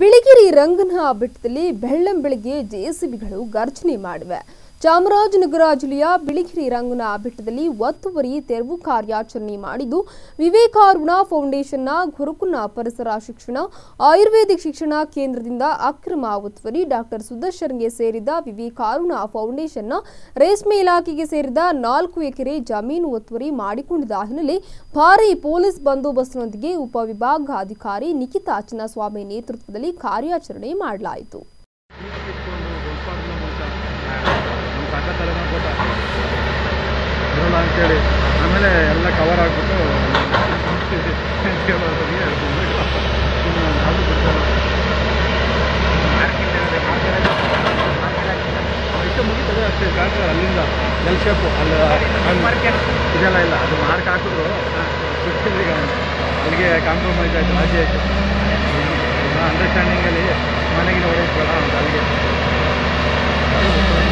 ಬಿಳಿಗಿರಿ ರಂಗನ ಬೆಟ್ಟದಲ್ಲಿ ಬೆಳ್ಳಂ ಬೆಳಗ್ಗೆ ಜೆಸಿಬಿಗಳು ಗರ್ಜನೆ ಮಾಡಿವೆ ಚಾಮರಾಜನಗರ ಜಿಲ್ಲೆಯ ಬಿಳಿಗಿರಿ ರಂಗನ ಬೆಟ್ಟದಲ್ಲಿ ಒತ್ತುವರಿ ತೆರವು ಕಾರ್ಯಾಚರಣೆ ಮಾಡಿದ್ದು ವಿವೇಕಾರುಣ ಫೌಂಡೇಶನ್ನ ಗುರುಕುಲ ಪರಿಸರ ಶಿಕ್ಷಣ ಆಯುರ್ವೇದಿಕ್ ಶಿಕ್ಷಣ ಕೇಂದ್ರದಿಂದ ಅಕ್ರಮ ಒತ್ತುವರಿ ಡಾಕ್ಟರ್ ಸುದರ್ಶನ್ಗೆ ಸೇರಿದ ವಿವೇಕಾರುಣ ಫೌಂಡೇಶನ್ನ ರೇಷ್ಮೆ ಇಲಾಖೆಗೆ ಸೇರಿದ ನಾಲ್ಕು ಎಕರೆ ಜಮೀನು ಒತ್ತುವರಿ ಮಾಡಿಕೊಂಡಿದ್ದ ಹಿನ್ನೆಲೆ ಭಾರೀ ಪೊಲೀಸ್ ಬಂದೋಬಸ್ತ್ನೊಂದಿಗೆ ಉಪವಿಭಾಗಾಧಿಕಾರಿ ನಿಖಿತಾ ಚಿನ್ನಸ್ವಾಮಿ ನೇತೃತ್ವದಲ್ಲಿ ಕಾರ್ಯಾಚರಣೆ ಮಾಡಲಾಯಿತು ನಮ್ಮ ತಾಕತ್ತಲ್ಲ ಫೋಟ ಬರೋಲ್ಲ ಅಂತೇಳಿ ಆಮೇಲೆ ಎಲ್ಲ ಕವರ್ ಆಗಿಬಿಟ್ಟು ಯಾವುದು ಗೊತ್ತಲ್ಲ ಇಷ್ಟು ಮುಗಿತದೆ ಅಷ್ಟೇ ಕಾಣ್ತದೆ ಅಲ್ಲಿಂದ ಎಲ್ ಶೇಪು ಅಲ್ಲಿ ಇದೆಲ್ಲ ಇಲ್ಲ ಅದು ಮಾರ್ಕ್ ಹಾಕಿದ್ರು ಸಿಕ್ಕಿಲ್ಲ ಈಗ ಅಲ್ಲಿಗೆ ಕಾಂಪ್ರಮೈಸ್ ಆಯಿತು ರಾಜಿ ಆಯಿತು ಅಂಡರ್ಸ್ಟ್ಯಾಂಡಿಂಗಲ್ಲಿ ಮನೆಗೆ ಹೊಡೆಸ್ಬೇಡ ಅಂತ ಅಲ್ಲಿಗೆ